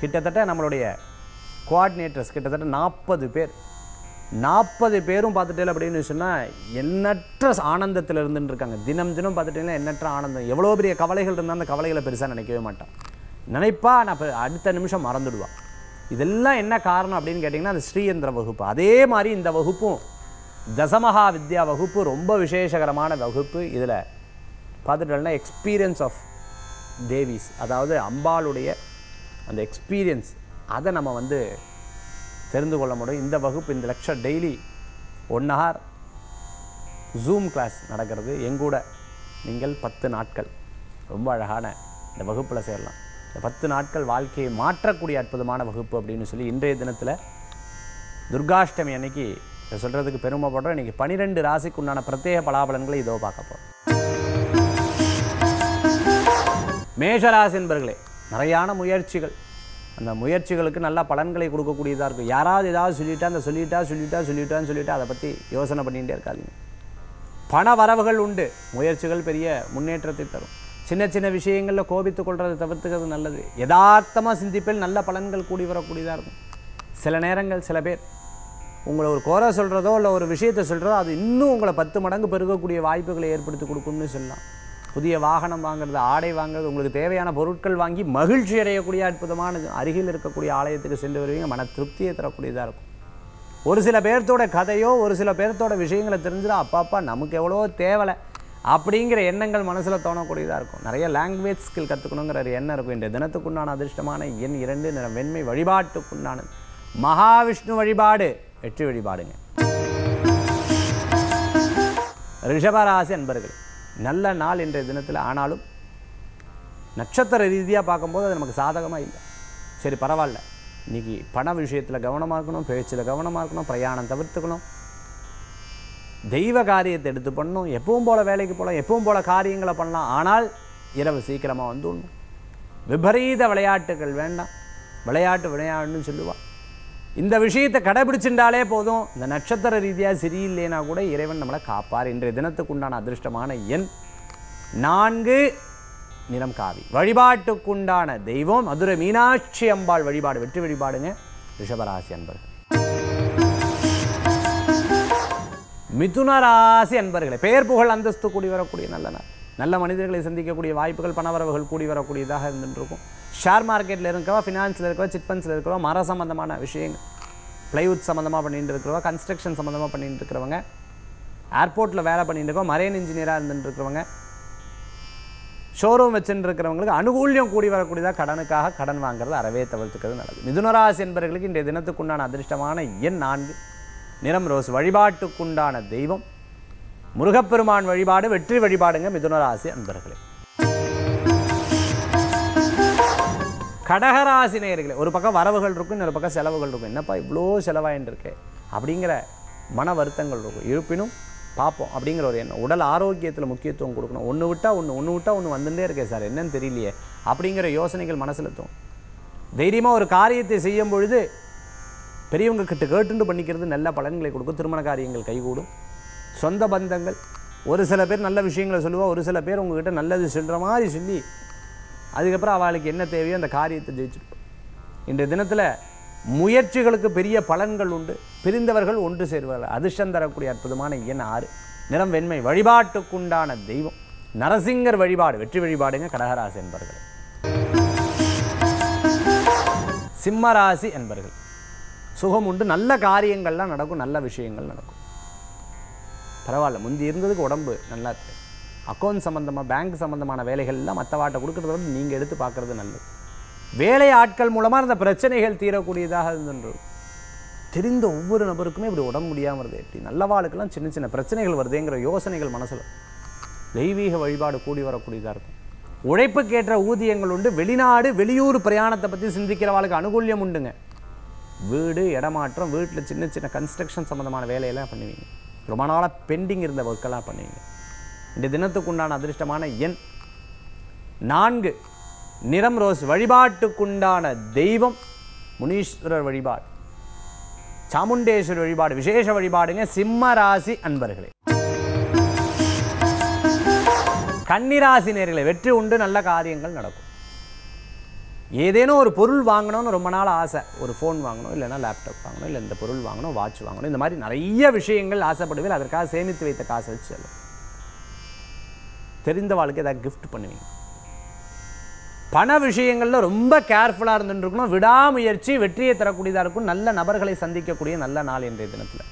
கிட்டத்தட்ட நம்மளுடைய கோஆர்டினேட்டர்ஸ் கிட்டத்தட்ட நாற்பது பேர் நாற்பது பேரும் பார்த்துட்டே அப்படின்னு சொன்னால் எண்ணற்ற ஆனந்தத்தில் இருந்துட்டு இருக்காங்க தினம் தினம் பார்த்துட்டீங்கன்னா எண்ணற்ற ஆனந்தம் எவ்வளோ பெரிய கவலைகள் இருந்தால் அந்த கவலைகளை பெருசாக நினைக்கவே மாட்டான் நினைப்பா நான் இப்ப அடுத்த நிமிஷம் மறந்துடுவான் இதெல்லாம் என்ன காரணம் அப்படின்னு கேட்டிங்கன்னா அது ஸ்ரீயந்திர வகுப்பு அதே மாதிரி இந்த வகுப்பும் தசமகா வித்யா வகுப்பு ரொம்ப விசேஷகரமான வகுப்பு இதில் பார்த்துட்டோம்னா எக்ஸ்பீரியன்ஸ் ஆஃப் தேவிஸ் அதாவது அம்பாளுடைய அந்த எக்ஸ்பீரியன்ஸ் அதை நம்ம வந்து தெரிந்து கொள்ள முடியும் இந்த வகுப்பு இந்த lecture daily one hour zoom class நடக்கிறது எங்கூட நீங்கள் பத்து நாட்கள் ரொம்ப அழகான இந்த வகுப்பில் சேரலாம் இந்த பத்து நாட்கள் வாழ்க்கையை மாற்றக்கூடிய அற்புதமான வகுப்பு அப்படின்னு சொல்லி இன்றைய தினத்தில் துர்காஷ்டமி அன்னைக்கு இதை சொல்கிறதுக்கு பெருமைப்படுறோம் இன்றைக்கி பனிரெண்டு ராசிக்கு உண்டான பிரத்யேக பலாபலன்களை இதோ பார்க்க போகிறோம் மேஷராசி என்பர்களே நிறையான முயற்சிகள் அந்த முயற்சிகளுக்கு நல்ல பலன்களை கொடுக்கக்கூடியதாக இருக்கும் யாராவது ஏதாவது சொல்லிட்டா அந்த சொல்லிட்டா சொல்லிட்டா சொல்லிட்டான்னு சொல்லிட்டா அதை பற்றி யோசனை பண்ணிகிட்டே இருக்காதீங்க பண வரவுகள் உண்டு முயற்சிகள் பெரிய முன்னேற்றத்தை தரும் சின்ன சின்ன விஷயங்களில் கோபித்துக் கொள்றதை தவிர்த்துக்கிறது நல்லது யதார்த்தமாக சிந்திப்பில் நல்ல பலன்கள் கூடி வரக்கூடியதாக இருக்கும் சில நேரங்கள் சில பேர் உங்களை ஒரு குறை சொல்கிறதோ இல்லை ஒரு விஷயத்தை சொல்கிறதோ அது இன்னும் உங்களை பத்து மடங்கு பெருகக்கூடிய வாய்ப்புகளை ஏற்படுத்தி கொடுக்கும்னு சொல்லலாம் புதிய வாகனம் வாங்குறது ஆடை வாங்குறது உங்களுக்கு தேவையான பொருட்கள் வாங்கி மகிழ்ச்சி அடையக்கூடிய அற்புதமான அருகில் இருக்கக்கூடிய ஆலயத்துக்கு சென்று வருவீங்க மன திருப்தியை தரக்கூடியதாக இருக்கும் ஒரு சில பேர்த்தோட கதையோ ஒரு சில பேர்த்தோட விஷயங்களை தெரிஞ்சுதா அப்பாப்பா நமக்கு எவ்வளோ தேவலை அப்படிங்கிற எண்ணங்கள் மனசில் தோணக்கூடியதாக இருக்கும் நிறைய லாங்குவேஜ் ஸ்கில் கற்றுக்கணுங்கிற ஒரு எண்ணம் இருக்கும் இன்றைய தினத்துக்குண்டான அதிர்ஷ்டமான எண் இரண்டு நிறம் வெண்மை வழிபாட்டுக்குண்டானது மகாவிஷ்ணு வழிபாடு வெற்றி வழிபாடுங்க ரிஷபராசி அன்பர்கள் நல்ல நாள் இன்றைய தினத்தில் ஆனாலும் நட்சத்திர ரீதியாக பார்க்கும்போது அது நமக்கு சாதகமாக இல்லை சரி பரவாயில்ல இன்றைக்கி பண விஷயத்தில் கவனமாக இருக்கணும் பேச்சில் கவனமாக இருக்கணும் பிரயாணம் தவிர்த்துக்கணும் தெய்வ காரியத்தை எடுத்து பண்ணணும் எப்பவும் போல் வேலைக்கு போகலாம் எப்பவும் போல் காரியங்களை பண்ணலாம் ஆனால் இரவு சீக்கிரமாக வந்துடணும் விபரீத விளையாட்டுகள் வேண்டாம் விளையாட்டு விளையாடுன்னு சொல்லுவாள் இந்த விஷயத்தை கடைபிடிச்சிருந்தாலே போதும் இந்த நட்சத்திர ரீதியாக சரியில்லைனா கூட இறைவன் நம்மளை காப்பார் இன்றைய தினத்துக்குண்டான அதிர்ஷ்டமான எண் நான்கு நிறம் காவி வழிபாட்டுக்குண்டான தெய்வம் மதுரை மீனாட்சி அம்பாள் வழிபாடு வெற்றி வழிபாடுங்க ரிஷபராசி அன்பர்கள் மிதுன ராசி அன்பர்களே பெயர் புகழ் அந்தஸ்து கூடி வரக்கூடிய நல்ல நாள் நல்ல மனிதர்களை சந்திக்கக்கூடிய வாய்ப்புகள் பணவரவுகள் கூடி வரக்கூடியதாக இருந்துருக்கும் ஷேர் மார்க்கெட்டில் இருக்கிறவா ஃபினான்ஸில் இருக்கிறவா சிட் ஃபண்ட்ஸில் இருக்கிறவா மர சம்பந்தமான விஷயங்கள் ப்ளைவுட் சம்மந்தமாக பண்ணிட்டு இருக்கிறவங்க கன்ஸ்ட்ரக்ஷன் சம்மந்தமாக பண்ணிட்டு இருக்கிறவங்க ஏர்போர்ட்டில் வேலை பண்ணிட்டு இருக்கோம் மரைன் இன்ஜினியராக இருந்துட்டு இருக்கிறவங்க ஷோரூம் வச்சுட்டு இருக்கிறவங்களுக்கு அனுகூல்யம் கூடி வரக்கூடியதாக கடனுக்காக கடன் வாங்குறது அறவே தவிர்த்துக்கிறது நல்லது மிதுனராசி என்பவர்களுக்கு இன்றைய தினத்துக்குண்டான அதிர்ஷ்டமான எண் நான்கு நிறம் ரோஸ் வழிபாட்டுக்குண்டான தெய்வம் முருகப்பெருமான் வழிபாடு வெற்றி வழிபாடுங்க மிதுனராசி அன்பர்களே கடகராசி நேயர்களே ஒரு பக்கம் வரவுகள் இருக்கும் இன்னொரு பக்கம் செலவுகள் இருக்கும் என்னப்பா இவ்வளோ செலவாயின்னு இருக்கே அப்படிங்கிற மன வருத்தங்கள் இருக்கும் இருப்பினும் பார்ப்போம் அப்படிங்கிற ஒரு எண்ணம் உடல் ஆரோக்கியத்தில் முக்கியத்துவம் கொடுக்கணும் ஒன்று விட்டால் ஒன்று ஒன்று விட்டால் ஒன்று வந்துட்டே இருக்கே சார் என்னன்னு தெரியலையே அப்படிங்கிற யோசனைகள் மனசில் தோணும் தைரியமாக ஒரு காரியத்தை செய்யும் பொழுது பெரியவங்க கிட்ட கேட்டுண்டு பண்ணிக்கிறது நல்ல பலன்களை கொடுக்கும் திருமண காரியங்கள் கைகூடும் சொந்த பந்தங்கள் ஒரு சில பேர் நல்ல விஷயங்களை சொல்லுவா ஒரு சில பேர் உங்ககிட்ட நல்லது சொல்கிற மாதிரி சொல்லி அதுக்கப்புறம் அவளுக்கு என்ன தேவையோ அந்த காரியத்தை ஜெயிச்சிருப்போம் இன்றைய தினத்தில் முயற்சிகளுக்கு பெரிய பலன்கள் உண்டு பிரிந்தவர்கள் ஒன்று சேர்வார்கள் அதிர்ஷ்டம் தரக்கூடிய அற்புதமான எண் ஆறு நிறம் வெண்மை வழிபாட்டுக்குண்டான தெய்வம் நரசிங்கர் வழிபாடு வெற்றி வழிபாடுங்க கடகராசி என்பர்கள் சிம்மராசி என்பர்கள் சுகம் உண்டு நல்ல காரியங்கள்லாம் நடக்கும் நல்ல விஷயங்கள் நடக்கும் பரவாயில்ல முந்தி இருந்ததுக்கு உடம்பு நல்லா இருக்கு அக்கௌண்ட் சம்மந்தமாக பேங்க் சம்மந்தமான வேலைகள்லாம் மற்றவாட்ட கொடுக்கறத விட நீங்கள் எடுத்து பார்க்குறது நல்லது வேலை ஆட்கள் மூலமாக அந்த பிரச்சனைகள் தீரக்கூடியதாக இருந்துன்றது தெரிந்த ஒவ்வொரு நபருக்குமே இப்படி உடம்பு முடியாமல் வருது எப்படி நல்லவாளுக்கெல்லாம் சின்ன சின்ன பிரச்சனைகள் வருதுங்கிற யோசனைகள் மனசில் தெய்வீக வழிபாடு கூடி வரக்கூடியதாக இருக்கும் உழைப்புக்கேற்ற ஊதியங்கள் உண்டு வெளிநாடு வெளியூர் பிரயாணத்தை பற்றி சிந்திக்கிறவாளுக்கு அனுகூல்யம் உண்டுங்க வீடு இடமாற்றம் வீட்டில் சின்ன சின்ன கன்ஸ்ட்ரக்ஷன் சம்மந்தமான வேலையெல்லாம் பண்ணுவீங்க ரொம்ப நாளாக பெண்டிங் இருந்த ஒர்க்கெல்லாம் பண்ணுவீங்க இந்த தினத்துக்குண்டான அதிர்ஷ்டமான எண் நான்கு நிறம் ரோஸ் வழிபாட்டுக்குண்டான தெய்வம் முனீஸ்வரர் வழிபாடு சாமுண்டேஸ்வரர் வழிபாடு விசேஷ வழிபாடுங்க சிம்ம ராசி அன்பர்களே கன்னிராசி நேர்களை வெற்றி உண்டு நல்ல காரியங்கள் நடக்கும் ஏதேனும் ஒரு பொருள் வாங்கணும்னு ரொம்ப நாள் ஆசை ஒரு ஃபோன் வாங்கணும் இல்லைன்னா லேப்டாப் வாங்கணும் இல்லை இந்த பொருள் வாங்கணும் வாட்ச் வாங்கணும் இந்த மாதிரி நிறைய விஷயங்கள் ஆசைப்படுவீங்க அதற்காக சேமித்து வைத்த காசை வச்சு செல்லும் தெரிந்த வாழ்க்கை ஏதாவது gift பண்ணுவீங்க பண விஷயங்களில் ரொம்ப கேர்ஃபுல்லாக இருந்துட்டு இருக்கணும் விடாமுயற்சி வெற்றியை தரக்கூடியதாக இருக்கும் நல்ல நபர்களை சந்திக்கக்கூடிய நல்ல நாள் இன்றைய தினத்தில்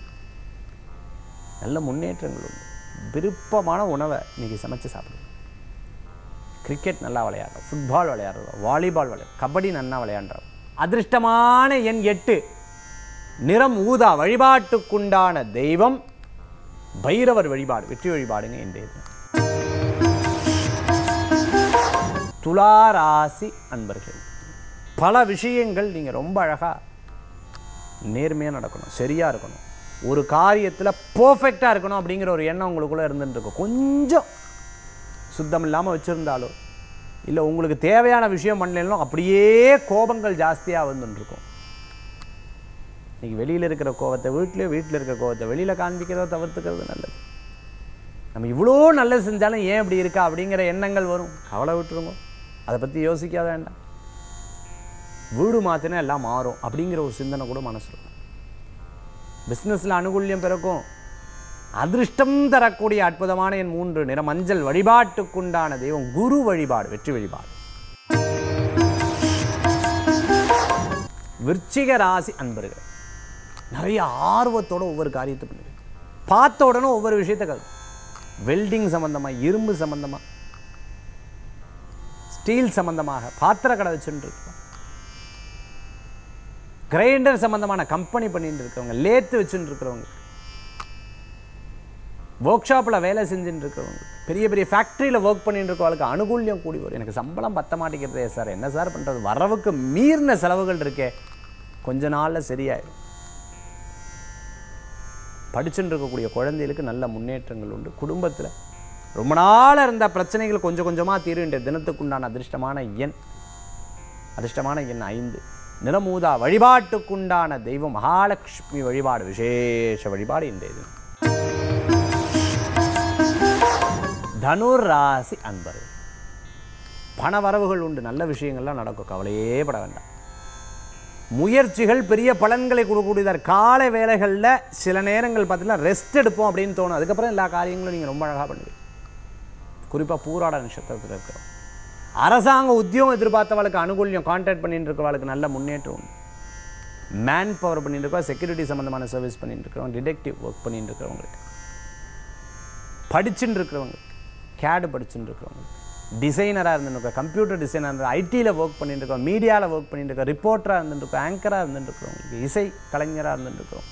நல்ல முன்னேற்றங்கள் உண்டு விருப்பமான உணவை இன்னைக்கு சமைச்சு சாப்பிடுங்க கிரிக்கெட் நல்லா விளையாடுறோம் ஃபுட்பால் விளையாடுறோம் வாலிபால் விளையாடுறோம் கபடி நல்லா விளையாடுறோம் அதிர்ஷ்டமான எண் எட்டு நிறம் ஊதா வழிபாட்டுக்குண்டான தெய்வம் பைரவர் வழிபாடு வெற்றி வழிபாடுங்க இன்றைய தினம் துளாராசி அன்பர்கள் பல விஷயங்கள் நீங்கள் ரொம்ப அழகாக நேர்மையாக நடக்கணும் சரியாக இருக்கணும் ஒரு காரியத்தில் பர்ஃபெக்டாக இருக்கணும் அப்படிங்கிற ஒரு எண்ணம் உங்களுக்குள்ளே இருந்துட்டு இருக்கும் கொஞ்சம் சுத்தம் இல்லாமல் வச்சுருந்தாலோ இல்லை உங்களுக்கு தேவையான விஷயம் பண்ணலாம் அப்படியே கோபங்கள் ஜாஸ்தியாக வந்துட்டு இருக்கும் இன்னைக்கு வெளியில் இருக்கிற கோபத்தை வீட்டிலே வீட்டில் இருக்கிற கோபத்தை வெளியில் காண்பிக்கிறத தவிர்த்துக்கிறது நல்லது நம்ம இவ்வளோ நல்லது செஞ்சாலும் ஏன் இப்படி இருக்கா அப்படிங்கிற எண்ணங்கள் வரும் கவலை விட்டுருங்க அதை பற்றி யோசிக்காத வேண்டாம் வீடு மாற்றினா எல்லாம் மாறும் அப்படிங்கிற ஒரு சிந்தனை கூட மனசு இருக்கும் பிஸ்னஸில் அனுகூல்யம் பிறக்கும் அதிர்ஷ்டம் தரக்கூடிய அற்புதமான என் மூன்று நிற மஞ்சள் வழிபாட்டுக்குண்டான தெய்வம் குரு வழிபாடு வெற்றி வழிபாடு விருச்சிக ராசி அன்பர்கள் நிறைய ஆர்வத்தோட ஒவ்வொரு காரியத்தை பண்ணுவீங்க பார்த்த உடனே ஒவ்வொரு விஷயத்தை கல் வெல்டிங் சம்பந்தமாக இரும்பு சம்பந்தமாக ஸ்டீல் சம்பந்தமாக பாத்திர கடை வச்சுட்டு இருக்கோம் கிரைண்டர் சம்பந்தமான கம்பெனி பண்ணிட்டு இருக்கிறவங்க லேத்து வச்சுட்டு இருக்கிறவங்க ஒர்க் ஷாப்பில் வேலை செஞ்சுட்டு இருக்கிறவங்க பெரிய பெரிய ஃபேக்ட்ரியில் ஒர்க் பண்ணிட்டு இருக்கவங்களுக்கு அனுகூல்யம் கூடி வரும் எனக்கு சம்பளம் பத்த மாட்டேங்கிறதே சார் என்ன சார் பண்ணுறது வரவுக்கு மீறின செலவுகள் இருக்கே கொஞ்ச நாளில் சரியாயிடும் படிச்சுட்டு இருக்கக்கூடிய குழந்தைகளுக்கு நல்ல முன்னேற்றங்கள் உண்டு குடும்பத்தில் ரொம்ப நாளாக இருந்த பிரச்சனைகள் கொஞ்சம் கொஞ்சமாக தீரும் இன்றைய தினத்துக்குண்டான அதிர்ஷ்டமான எண் அதிர்ஷ்டமான எண் ஐந்து நிறமூதா வழிபாட்டுக்குண்டான தெய்வம் மகாலட்சுமி வழிபாடு விசேஷ வழிபாடு இன்றைய தினம் தனுர் ராசி அன்பர்கள் பண வரவுகள் உண்டு நல்ல விஷயங்கள்லாம் நடக்கும் கவலையே பட வேண்டாம் முயற்சிகள் பெரிய பலன்களை கொடுக்கக்கூடியதார் காலை வேலைகளில் சில நேரங்கள் பார்த்தீங்கன்னா ரெஸ்ட் எடுப்போம் அப்படின்னு தோணும் அதுக்கப்புறம் எல்லா காரியங்களும் நீங்கள் ரொம்ப அழகாக பண்ணுவீங்க குறிப்பாக பூராட நட்சத்திரத்தில் இருக்கிறோம் அரசாங்க உத்தியோகம் எதிர்பார்த்தவளுக்கு அனுகூல்யம் கான்டாக்ட் பண்ணிட்டு இருக்கிறவளுக்கு நல்ல முன்னேற்றம் உண்டு மேன் பவர் பண்ணிட்டு இருக்கோம் செக்யூரிட்டி சம்மந்தமான சர்வீஸ் பண்ணிட்டு இருக்கிறவங்க டிடெக்டிவ் ஒர்க் பண்ணிட்டு இருக்கிறவங்களுக்கு படிச்சுட்டு இருக்கிறவங்களுக்கு கேடு படிச்சுட்டு இருக்கிறவங்களுக்கு டிசைனராக இருந்துருக்கோம் கம்ப்யூட்டர் டிசைனர் ஐடியில் ஒர்க் பண்ணிட்டு இருக்கோம் மீடியாவில் ஒர்க் பண்ணிட்டு இருக்கோம் ரிப்போர்ட்டராக இருந்துட்டு இருக்கோம் ஆங்கராக இருந்துட்டு இருக்கிறவங்களுக்கு இசை கலைஞராக இருந்துட்டு இருக்கிறோம்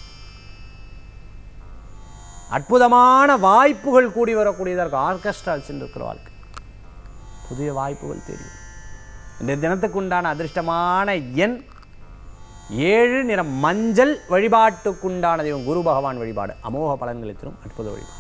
அற்புதமான வாய்ப்புகள் கூடி வரக்கூடியதாக இருக்கும் ஆர்கெஸ்ட்ரா வச்சுட்டு இருக்கிற வாழ்க்கை புதிய வாய்ப்புகள் தெரியும் இந்த தினத்துக்கு உண்டான அதிர்ஷ்டமான எண் ஏழு நிற மஞ்சள் வழிபாட்டுக்குண்டான தெய்வம் குரு பகவான் வழிபாடு அமோக பலன்களை தரும் அற்புத வழிபாடு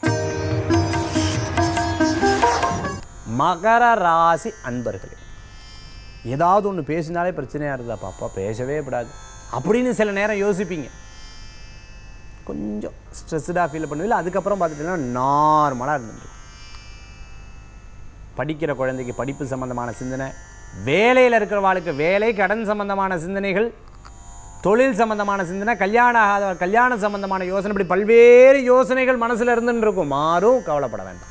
மகர ராசி அன்பர்களே ஏதாவது ஒன்று பேசினாலே பிரச்சனையாக இருக்குதா பாப்பா பேசவே கூடாது அப்படின்னு சில நேரம் யோசிப்பீங்க கொஞ்சம் ஸ்ட்ரெஸ்டாக ஃபீல் பண்ணுவீங்க அதுக்கப்புறம் பார்த்துட்டீங்கன்னா நார்மலாக இருந்துட்டு படிக்கிற குழந்தைக்கு படிப்பு சம்பந்தமான சிந்தனை வேலையில் இருக்கிறவாளுக்கு வேலை கடன் சம்பந்தமான சிந்தனைகள் தொழில் சம்பந்தமான சிந்தனை கல்யாணம் ஆகாத கல்யாணம் சம்பந்தமான யோசனை இப்படி பல்வேறு யோசனைகள் மனசில் இருந்துன்னு இருக்கும் மாறும் கவலைப்பட வேண்டாம்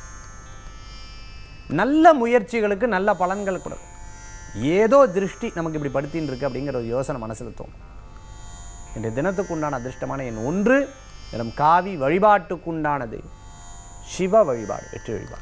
நல்ல முயற்சிகளுக்கு நல்ல பலன்கள் கொடுக்கும் ஏதோ திருஷ்டி நமக்கு இப்படி படுத்தின்னு இருக்கு அப்படிங்கிற ஒரு யோசனை மனசில் தோணும் இன்றைய தினத்துக்கு உண்டான அதிர்ஷ்டமான எண் ஒன்று நிறம் காவி வழிபாட்டுக்குண்டானது சிவ வழிபாடு வெற்றி வழிபாடு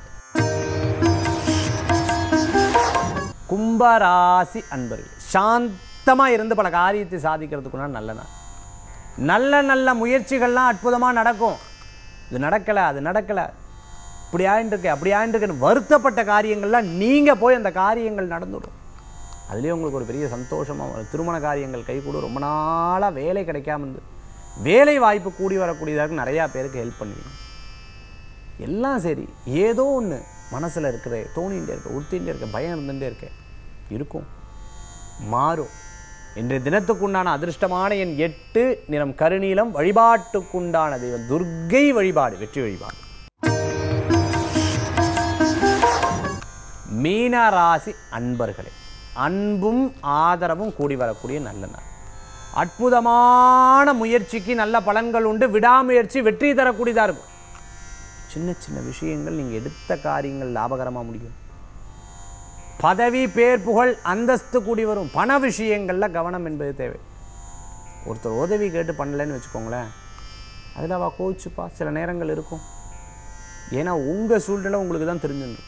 கும்பராசி அன்பர்கள் சாந்தமாக இருந்து பல காரியத்தை சாதிக்கிறதுக்குன்னா நல்ல நாள் நல்ல நல்ல முயற்சிகள்லாம் அற்புதமாக நடக்கும் இது நடக்கலை அது நடக்கலை இப்படி ஆயின்ட்டுருக்கு அப்படி ஆயின்ட்டுருக்குன்னு வருத்தப்பட்ட காரியங்கள்லாம் நீங்கள் போய் அந்த காரியங்கள் நடந்துடும் அதுலேயே உங்களுக்கு ஒரு பெரிய சந்தோஷமாக வரும் திருமண காரியங்கள் கைகூடும் ரொம்ப நாளாக வேலை கிடைக்காம இருந்து வேலை வாய்ப்பு கூடி வரக்கூடியதாக நிறையா பேருக்கு ஹெல்ப் பண்ணுவீங்க எல்லாம் சரி ஏதோ ஒன்று மனசில் இருக்கிற தோணிகிட்டே இருக்க உறுத்திகிட்டே இருக்க பயம் இருந்துகிட்டே இருக்க இருக்கும் மாறும் இன்றைய தினத்துக்குண்டான அதிர்ஷ்டமான என் எட்டு நிறம் கருநீலம் வழிபாட்டுக்குண்டான தெய்வம் துர்க்கை வழிபாடு வெற்றி வழிபாடு மீன ராசி அன்பர்களே அன்பும் ஆதரவும் கூடி வரக்கூடிய நல்ல நாள் அற்புதமான முயற்சிக்கு நல்ல பலன்கள் உண்டு விடாமுயற்சி வெற்றி தரக்கூடியதாக இருக்கும் சின்ன சின்ன விஷயங்கள் நீங்கள் எடுத்த காரியங்கள் லாபகரமாக முடியும் பதவி பேர் புகழ் அந்தஸ்து கூடி வரும் பண விஷயங்களில் கவனம் என்பது தேவை ஒருத்தர் உதவி கேட்டு பண்ணலைன்னு வச்சுக்கோங்களேன் அதில் அவள் கோவிச்சுப்பா சில நேரங்கள் இருக்கும் ஏன்னா உங்கள் சூழ்நிலை உங்களுக்கு தான் தெரிஞ்சுருக்கும்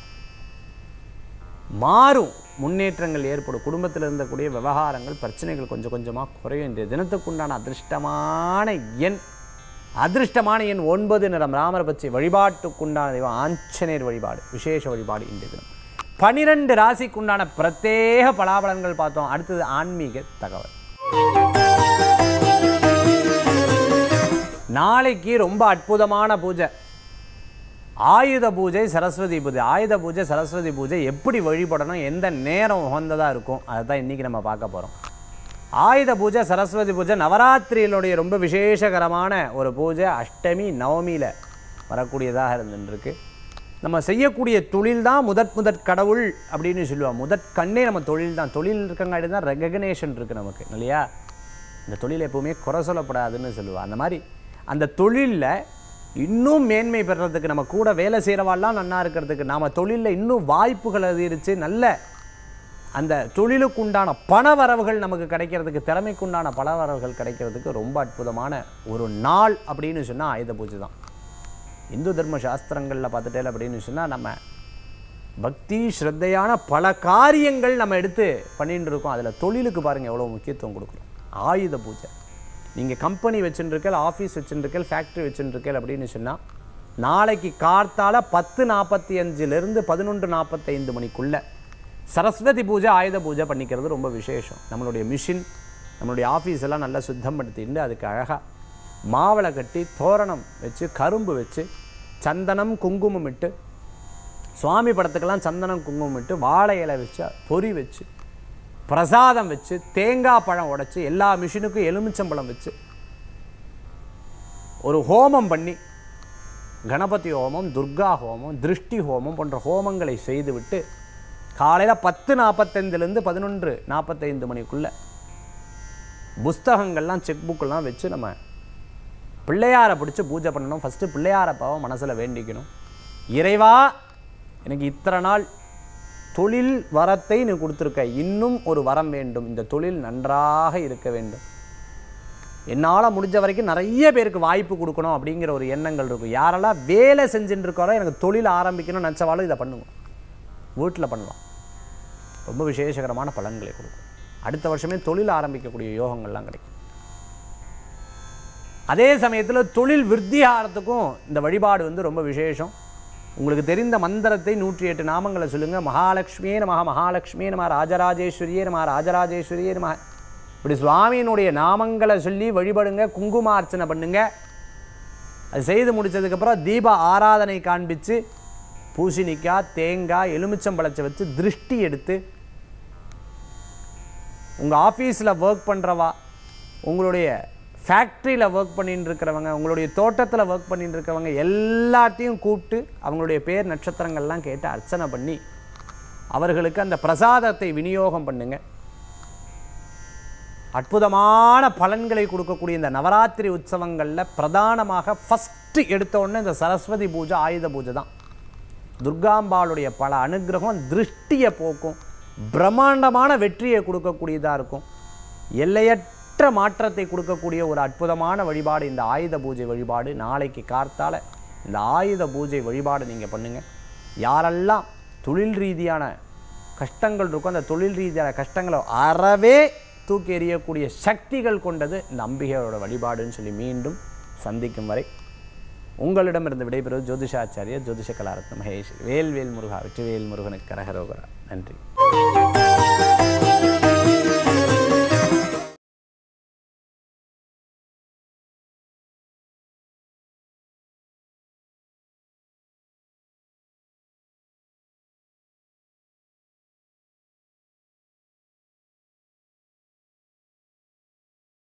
மாறும் முன்னேற்றங்கள் ஏற்படும் குடும்பத்தில் இருந்தக்கூடிய விவகாரங்கள் பிரச்சனைகள் கொஞ்சம் கொஞ்சமாக குறையும் இன்றைய தினத்துக்குண்டான அதிர்ஷ்டமான எண் அதிர்ஷ்டமான எண் ஒன்பது நிறம் ராமர் பற்றி வழிபாட்டுக்குண்டான தெய்வம் ஆஞ்சநேயர் வழிபாடு விசேஷ வழிபாடு இன்றைய தினம் பனிரெண்டு ராசிக்குண்டான பிரத்யேக பலாபலன்கள் பார்த்தோம் அடுத்தது ஆன்மீக தகவல் நாளைக்கு ரொம்ப அற்புதமான பூஜை ஆயுத பூஜை சரஸ்வதி பூஜை ஆயுத பூஜை சரஸ்வதி பூஜை எப்படி வழிபடணும் எந்த நேரம் உகந்ததாக இருக்கும் அதை தான் இன்றைக்கி நம்ம பார்க்க போகிறோம் ஆயுத பூஜை சரஸ்வதி பூஜை நவராத்திரியினுடைய ரொம்ப விசேஷகரமான ஒரு பூஜை அஷ்டமி நவமியில் வரக்கூடியதாக இருந்துருக்கு நம்ம செய்யக்கூடிய தொழில் தான் முதற் முதற் கடவுள் அப்படின்னு சொல்லுவோம் முதற் கண்ணே நம்ம தொழில் தான் தொழில் இருக்கங்காட்டி தான் ரெகக்னேஷன் இருக்குது நமக்கு இல்லையா இந்த தொழில் எப்பவுமே குறை சொல்லப்படாதுன்னு சொல்லுவாள் அந்த மாதிரி அந்த தொழிலில் இன்னும் மேன்மை பெறறதுக்கு நம்ம கூட வேலை செய்கிறவாள்லாம் நன்னா இருக்கிறதுக்கு நாம் தொழிலில் இன்னும் வாய்ப்புகள் அதிகரித்து நல்ல அந்த தொழிலுக்கு உண்டான பண வரவுகள் நமக்கு கிடைக்கிறதுக்கு திறமைக்குண்டான பண வரவுகள் கிடைக்கிறதுக்கு ரொம்ப அற்புதமான ஒரு நாள் அப்படின்னு சொன்னால் ஆயுத பூஜை தான் இந்து தர்ம சாஸ்திரங்களில் பார்த்துட்டே அப்படின்னு சொன்னால் நம்ம பக்தி ஸ்ரத்தையான பல காரியங்கள் நம்ம எடுத்து பண்ணிட்டு இருக்கோம் அதில் தொழிலுக்கு பாருங்கள் எவ்வளோ முக்கியத்துவம் கொடுக்குறோம் ஆயுத பூஜை நீங்கள் கம்பெனி வச்சுருக்கேன் ஆஃபீஸ் வச்சுருக்கேன் ஃபேக்ட்ரி வச்சுருக்கேன் அப்படின்னு சொன்னால் நாளைக்கு கார்த்தால பத்து நாற்பத்தி அஞ்சுலேருந்து பதினொன்று நாற்பத்தைந்து மணிக்குள்ள சரஸ்வதி பூஜை ஆயுத பூஜை பண்ணிக்கிறது ரொம்ப விசேஷம் நம்மளுடைய மிஷின் நம்மளுடைய ஆஃபீஸ் எல்லாம் நல்லா சுத்தம் படுத்திட்டு அதுக்கு அழகாக மாவளை கட்டி தோரணம் வச்சு கரும்பு வச்சு சந்தனம் குங்குமம் இட்டு சுவாமி படத்துக்கெல்லாம் சந்தனம் குங்குமம் இட்டு வாழை இலை வச்சு பொறி வச்சு பிரசாதம் வச்சு தேங்காய் பழம் உடைச்சு எல்லா மிஷினுக்கும் எலுமிச்சம்பழம் வச்சு ஒரு ஹோமம் பண்ணி கணபதி ஹோமம் துர்கா ஹோமம் திருஷ்டி ஹோமம் போன்ற ஹோமங்களை செய்துவிட்டு காலையில் பத்து நாற்பத்தைந்துலேருந்து பதினொன்று நாற்பத்தைந்து மணிக்குள்ள புஸ்தகங்கள்லாம் செக் புக்கெல்லாம் வச்சு நம்ம பிள்ளையாரை பிடிச்சி பூஜை பண்ணணும் ஃபஸ்ட்டு பிள்ளையாரப்பாவை மனசில் வேண்டிக்கணும் இறைவா எனக்கு இத்தனை நாள் தொழில் வரத்தை நீ கொடுத்துருக்க இன்னும் ஒரு வரம் வேண்டும் இந்த தொழில் நன்றாக இருக்க வேண்டும் என்னால் முடிஞ்ச வரைக்கும் நிறைய பேருக்கு வாய்ப்பு கொடுக்கணும் அப்படிங்கிற ஒரு எண்ணங்கள் இருக்கும் யாரெல்லாம் வேலை செஞ்சுட்டு இருக்காரோ எனக்கு தொழில் ஆரம்பிக்கணும்னு நினச்சவாலும் இதை பண்ணுங்க வீட்டில் பண்ணலாம் ரொம்ப விசேஷகரமான பலன்களை கொடுக்கும் அடுத்த வருஷமே தொழில் ஆரம்பிக்கக்கூடிய யோகங்கள்லாம் கிடைக்கும் அதே சமயத்தில் தொழில் விருத்தி ஆகிறதுக்கும் இந்த வழிபாடு வந்து ரொம்ப விசேஷம் உங்களுக்கு தெரிந்த மந்திரத்தை நூற்றி எட்டு நாமங்களை சொல்லுங்கள் மகாலட்சுமியே நம மகாலட்சுமியே நம ராஜராஜேஸ்வரியே நம ராஜராஜேஸ்வரியே நம இப்படி சுவாமியினுடைய நாமங்களை சொல்லி வழிபடுங்க குங்குமார்ச்சனை பண்ணுங்க அது செய்து முடிச்சதுக்கப்புறம் தீப ஆராதனை காண்பித்து பூசணிக்காய் தேங்காய் எலுமிச்சம்பழத்தை வச்சு திருஷ்டி எடுத்து உங்கள் ஆஃபீஸில் ஒர்க் பண்ணுறவா உங்களுடைய ஃபேக்ட்ரியில் ஒர்க் பண்ணிட்டு இருக்கிறவங்க உங்களுடைய தோட்டத்தில் ஒர்க் பண்ணிட்டு இருக்கிறவங்க எல்லாத்தையும் கூப்பிட்டு அவங்களுடைய பேர் நட்சத்திரங்கள்லாம் கேட்டு அர்ச்சனை பண்ணி அவர்களுக்கு அந்த பிரசாதத்தை விநியோகம் பண்ணுங்க அற்புதமான பலன்களை கொடுக்கக்கூடிய இந்த நவராத்திரி உற்சவங்களில் பிரதானமாக ஃபஸ்ட்டு எடுத்த உடனே இந்த சரஸ்வதி பூஜை ஆயுத பூஜை தான் துர்காம்பாளுடைய பல அனுகிரகம் திருஷ்டியை போக்கும் பிரம்மாண்டமான வெற்றியை கொடுக்கக்கூடியதாக இருக்கும் எல்லையற்ற மாற்றத்தை கொடுக்கக்கூடிய ஒரு அற்புதமான வழிபாடு இந்த ஆயுத பூஜை வழிபாடு நாளைக்கு கார்த்தால இந்த ஆயுத பூஜை வழிபாடு நீங்கள் பண்ணுங்கள் யாரெல்லாம் தொழில் ரீதியான கஷ்டங்கள் இருக்கோ அந்த தொழில் ரீதியான கஷ்டங்களை அறவே தூக்கி எறியக்கூடிய சக்திகள் கொண்டது இந்த அம்பிகையோட வழிபாடுன்னு சொல்லி மீண்டும் சந்திக்கும் வரை உங்களிடமிருந்து விடைபெறுவது ஜோதிஷாச்சாரியர் ஜோதிஷ கலாரத்ன மகேஷ் வேல்வேல் முருகா வெற்றிவேல் முருகனுக்கு கரகரோகரா நன்றி